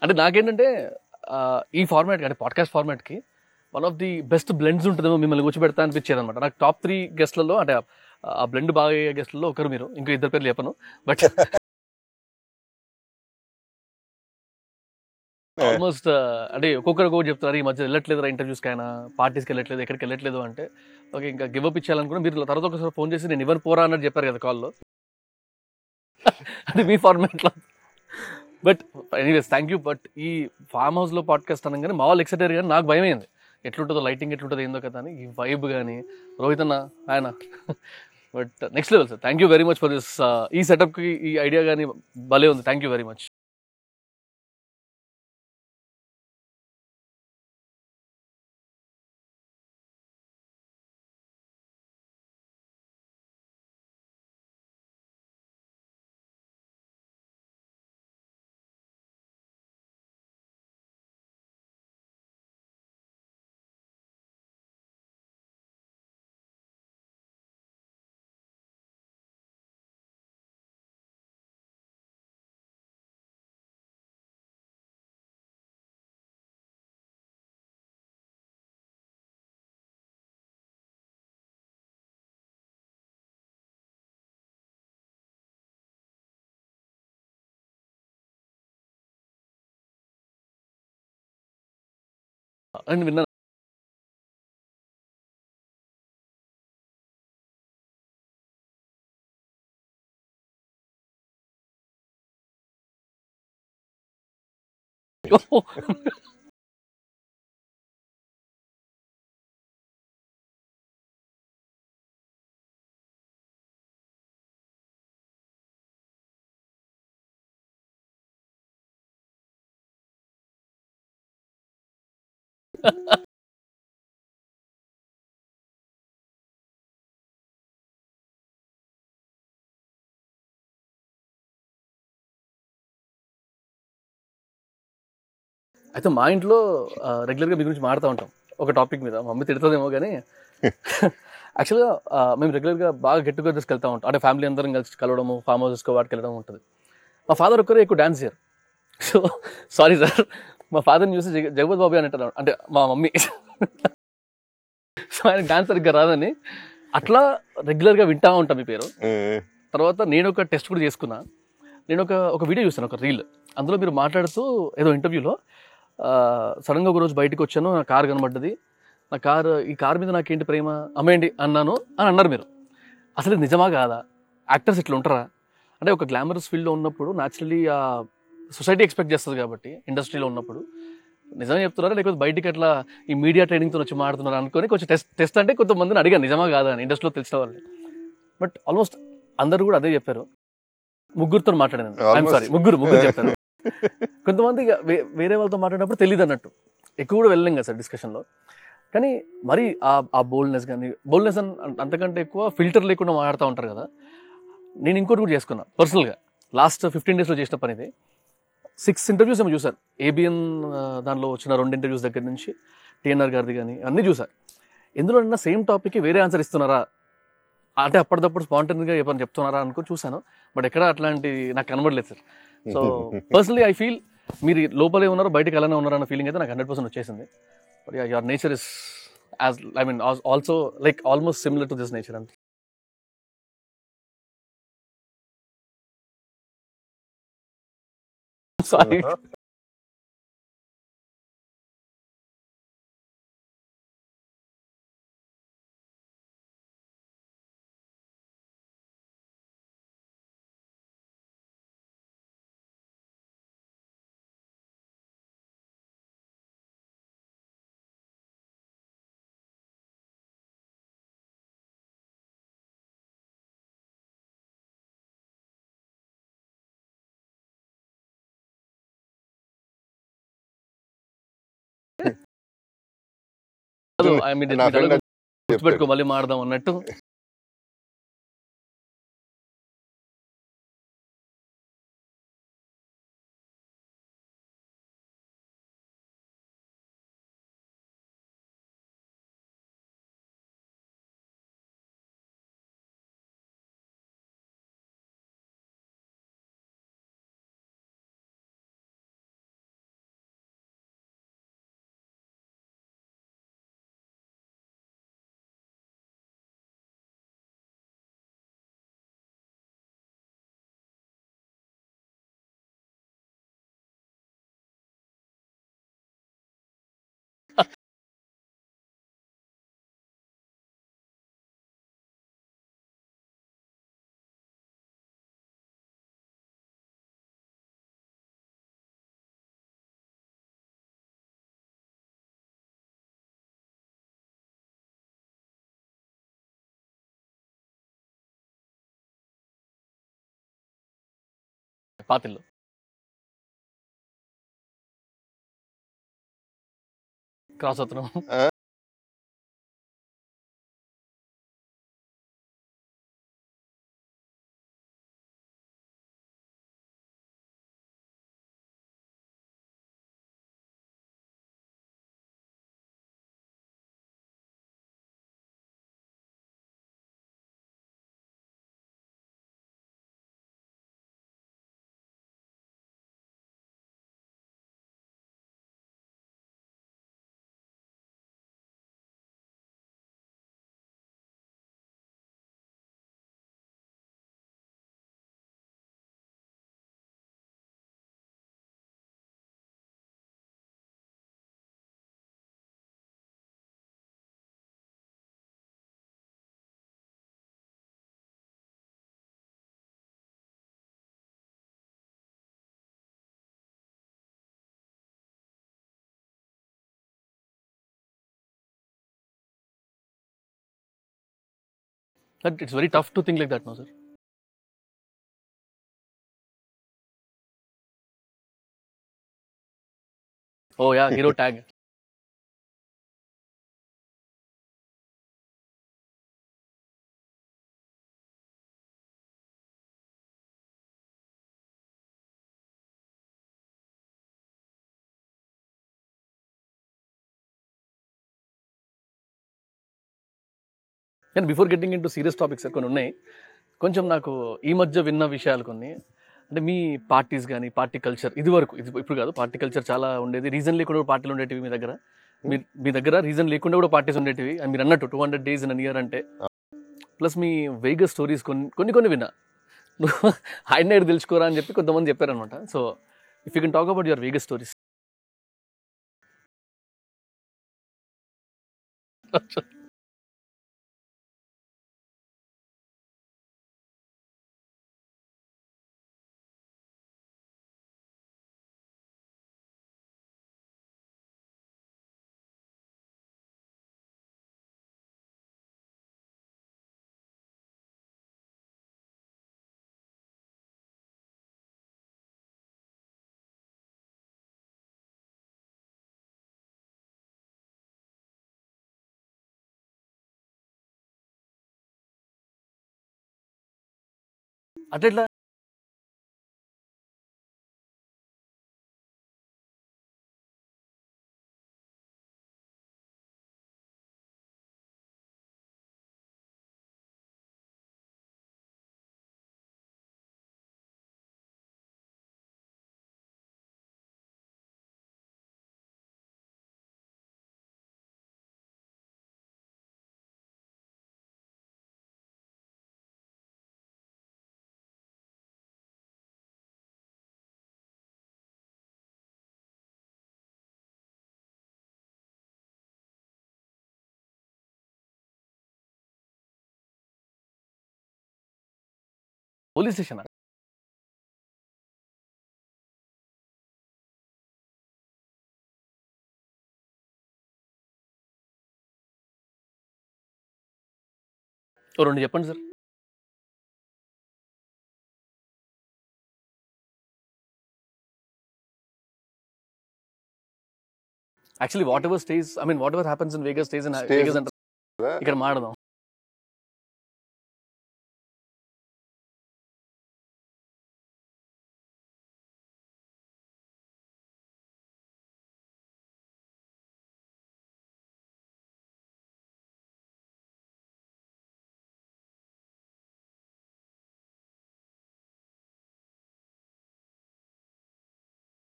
అంటే నాకేంటంటే ఆ, ఈ ఫార్మాట్ అంటే పాడ్కాస్ట్ ఫార్మాట్కి one of the best blends ఉంటుందేమో మిమ్మల్ని కూర్చోబెడతా అనిపించేది అనమాట నాకు టాప్ త్రీ గెస్ట్లలో అంటే ఆ బ్లెండ్ బాగా అయ్యే గెస్ట్లలో ఒకరు మీరు ఇంకో ఇద్దరు పేర్లు చెప్పను బట్ ఆల్మోస్ట్ అంటే ఒక్కొక్కరు ఒక్కొక్కటి చెప్తున్నారు ఈ మధ్య వెళ్ళట్లేదు ఇంటర్వ్యూస్కి అయినా పార్టీస్కి వెళ్ళట్లేదు ఎక్కడికి వెళ్ళట్లేదు అంటే ఓకే ఇంకా గివ్ అప్ ఇచ్చేయాలనుకున్నా మీరు తర్వాత ఒకసారి ఫోన్ చేసి నేను ఎవరు పోరా అన్నట్టు చెప్పారు కదా కాల్లో అది మీ ఫార్మాట్లో but anyways thank you but ఈ ఫామ్ హౌస్లో పాడ్కాస్ట్ అనగానే మా వాళ్ళు ఎక్సైటెడ్ కానీ నాకు భయం అయింది ఎట్లుంటుందో లైటింగ్ ఎట్లుంటుందో ఏందో కదా అని ఈ వైబ్ కానీ రోహిత్ అన్న ఆయన but next level sir thank you very much for this ఈ సెటప్కి ఈ ఐడియా కానీ భలే ఉంది thank you very much and విన్నా అయితే మా ఇంట్లో రెగ్యులర్గా మీ గురించి మాడుతూ ఉంటాం ఒక టాపిక్ మీద మా మమ్మీ తిడుతుందేమో కానీ యాక్చువల్గా మేము రెగ్యులర్గా బాగా గెట్ టుగెదర్స్కి వెళ్తూ ఉంటాం అంటే ఫ్యామిలీ అందరం కలిసి కలవడము ఫామ్ హౌసెస్కి వాటికి వెళ్ళడం ఉంటుంది మా ఫాదర్ ఒక్కరే ఎక్కువ డాన్స్ చేయరు సో సారీ సార్ మా ఫాదర్ని చూసి జగ జగపతి బాబు అని అంటారు అంటే మా మమ్మీ సో ఆయన డాన్స్ సరిగ్గా రాదని అట్లా రెగ్యులర్గా వింటా ఉంటాం మీ పేరు తర్వాత నేను ఒక టెస్ట్ కూడా చేసుకున్నా నేను ఒక ఒక వీడియో చూసాను ఒక రీల్ అందులో మీరు మాట్లాడుతూ ఏదో ఇంటర్వ్యూలో సడన్గా ఒక రోజు బయటకు వచ్చాను నా కార్ కనబడ్డది నా కార్ ఈ కార్ మీద నాకేంటి ప్రేమ అమ్మేయండి అన్నాను అని అన్నారు మీరు అసలు ఇది నిజమా కాదా యాక్టర్స్ ఇట్లా ఉంటారా అంటే ఒక గ్లామరస్ ఫీల్డ్లో ఉన్నప్పుడు న్యాచురలీ ఆ సొసైటీ ఎక్స్పెక్ట్ చేస్తుంది కాబట్టి ఇండస్ట్రీలో ఉన్నప్పుడు నిజమే చెప్తున్నారా లేకపోతే బయటికి అట్లా ఈ మీడియా ట్రైనింగ్తో వచ్చి మాడుతున్నారు అనుకొని కొంచెం టెస్ట్ టెస్ట్ అంటే కొంతమందిని అడిగాను నిజమా కాదా అని ఇండస్ట్రీలో తెలిసిన వాళ్ళని బట్ ఆల్మోస్ట్ అందరూ కూడా అదే చెప్పారు ముగ్గురుతో మాట్లాడాను ఐఎమ్ Almost. సారీ ముగ్గురు ముగ్గురు చెప్పారు కొంతమంది ఇక వే- వేరే వాళ్ళతో మాట్లాడినప్పుడు తెలియదు అన్నట్టు ఎక్కువ కూడా వెళ్ళలేం కదా సార్ డిస్కషన్లో కానీ మరి ఆ ఆ బోల్డ్నెస్ కానీ బోల్డ్నెస్ అంతకంటే ఎక్కువ ఫిల్టర్ లేకుండా మాట్లాడుతూ ఉంటారు కదా నేను ఇంకోటి కూడా చేసుకున్నా పర్సనల్గా లాస్ట్ ఫిఫ్టీన్ డేస్లో చేసిన పని ఇది సిక్స్ ఇంటర్వ్యూస్ ఏమో చూసారు ఏబిఎన్ దానిలో వచ్చిన రెండు ఇంటర్వ్యూస్ దగ్గర నుంచి టీఎన్ఆర్ గారిది కానీ అన్నీ చూసారు ఎందులో సేమ్ టాపిక్కి వేరే ఆన్సర్ ఇస్తున్నారా అంటే అప్పటిదప్పుడు స్పాంటనీగా ఏమైనా చెప్తున్నారా అనుకుని చూశాను బట్ ఎక్కడ అట్లాంటి నాకు కనబడలేదు sir so personally I feel మీరు లోపలే ఉన్నారు బయటకు అలానే ఉన్నారు అన్న ఫీలింగ్ అయితే నాకు హండ్రెడ్ పర్సెంట్ వచ్చేసింది but your nature is as I mean also like almost similar to this nature అంతే సారీ ఐ మీన్ నా friend గుర్తుపెట్టుకో మళ్ళీ మాడదాం అన్నట్టు పాతిల్లో క్రాస్ అవుతున్నాం But it's very tough to think like that now, sir. Oh yeah, hero tag. And before getting into serious topics కొన్ని ఉన్నాయి కొంచెం నాకు ఈ మధ్య విన్న విషయాలు కొన్ని అంటే మీ పార్టీస్ కానీ పార్టీ కల్చర్ ఇది వరకు ఇది ఇప్పుడు కాదు పార్టీ కల్చర్ చాలా ఉండేది రీజన్ లేకుండా కూడా పార్టీలు ఉండేటివి మీ దగ్గర మీ మీ దగ్గర రీజన్ లేకుండా కూడా పార్టీస్ ఉండేటివి అండ్ మీరు అన్నట్టు two hundred days in year అంటే ప్లస్ మీ వెయిగర్ స్టోరీస్ కొన్ని కొన్ని కొన్ని విన్నా ఆయన నైట్ తెలుసుకోరా అని చెప్పి కొంతమంది చెప్పారనమాట so if you can talk about your వెయిగర్ స్టోరీస్ అట్లా పోలీస్ స్టేషన్ రెండు చెప్పండి sir actually whatever stays I mean whatever happens in Vegas stays in Stays Vegas అంటే ఇక్కడ మాడదాం